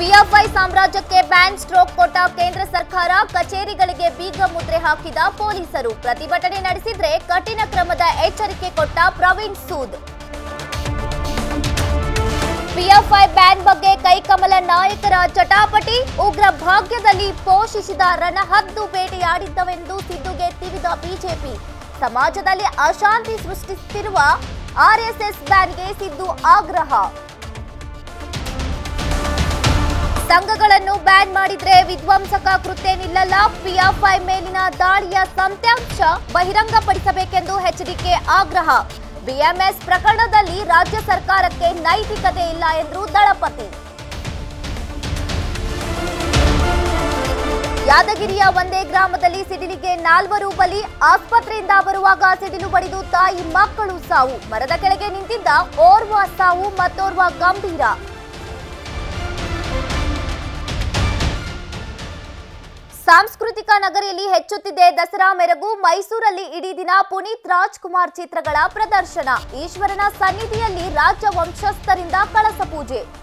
PFI ಸಾಮ್ರಾಜ್ಯಕ್ಕೆ ban stroke ಕೊಟ್ಟ ಕೇಂದ್ರ ಸರ್ಕಾರ ಕಚೇರಿಗಳಿಗೆ ಬೀಗ ಮುದ್ರೆ ಹಾಕಿದ ಪೊಲೀಸರು ಪ್ರತಿಭಟನೆ ನಡೆಸಿದ್ರೆ ಕಠಿಣ ಕ್ರಮದ ಎಚ್ಚರಿಕೆ ಕೊಟ್ಟ ಪ್ರವೀಣ್ ಸೂದ್ ಪಿಎಫ್ಐ ಬ್ಯಾನ್ ಬಗ್ಗೆ ಕೈಕಮಲ ನಾಯಕರ ಚಟಾಪಟಿ ಉಗ್ರ ಭಾಗ್ಯದಲ್ಲಿ ಪೋಷಿಸಿದ ರಣಹದ್ದು ಬೇಟೆಯಾಡಿದ್ದವೆಂದು ಸಿದ್ದುಗೆ ತಿವಿದ ಬಿಜೆಪಿ ಸಮಾಜದಲ್ಲಿ ಅಶಾಂತಿ ಸೃಷ್ಟಿಸುತ್ತಿರುವ ಆರ್ಎಸ್ಎಸ್ ಬ್ಯಾನ್ಗೆ ಸಿದ್ದು ಆಗ್ರಹ ಸಂಘಗಳನ್ನು ಬ್ಯಾನ್ ಮಾಡಿದ್ರೆ ವಿಧ್ವಂಸಕ ಕೃತ್ಯ ನಿಲ್ಲಲ್ಲ ಪಿಎಫ್ಐ ಮೇಲಿನ ದಾಳಿಯ ಸಂತ್ಯಾಂಶ ಬಹಿರಂಗಪಡಿಸಬೇಕೆಂದು ಎಚ್ಡಿಕೆ ಆಗ್ರಹ ಬಿಎಂಎಸ್ ಪ್ರಕರಣದಲ್ಲಿ ರಾಜ್ಯ ಸರ್ಕಾರಕ್ಕೆ ನೈತಿಕತೆ ಇಲ್ಲ ಎಂದ್ರು ದಳಪತಿ ಯಾದಗಿರಿಯ ಒಂದೇ ಗ್ರಾಮದಲ್ಲಿ ಸಿಡಿಲಿಗೆ ನಾಲ್ವರು ಬಲಿ ಆಸ್ಪತ್ರೆಯಿಂದ ಬರುವಾಗ ಸಿಡಿಲು ಬಡಿದು ತಾಯಿ ಮಕ್ಕಳು ಸಾವು ಮರದ ಕೆಳಗೆ ನಿಂತಿದ್ದ ಓರ್ವ ಸಾವು ಮತ್ತೋರ್ವ ಗಂಭೀರ ಸಾಂಸ್ಕೃತಿಕ ನಗರಿಯಲ್ಲಿ ಹೆಚ್ಚುತ್ತಿದೆ ದಸರಾ ಮೆರಗು ಮೈಸೂರಲ್ಲಿ ಇಡೀ ದಿನ ಪುನೀತ್ ರಾಜ್ಕುಮಾರ್ ಚಿತ್ರಗಳ ಪ್ರದರ್ಶನ ಈಶ್ವರನ ಸನ್ನಿಧಿಯಲ್ಲಿ ರಾಜ್ಯ ವಂಶಸ್ಥರಿಂದ ಕಳಸ ಪೂಜೆ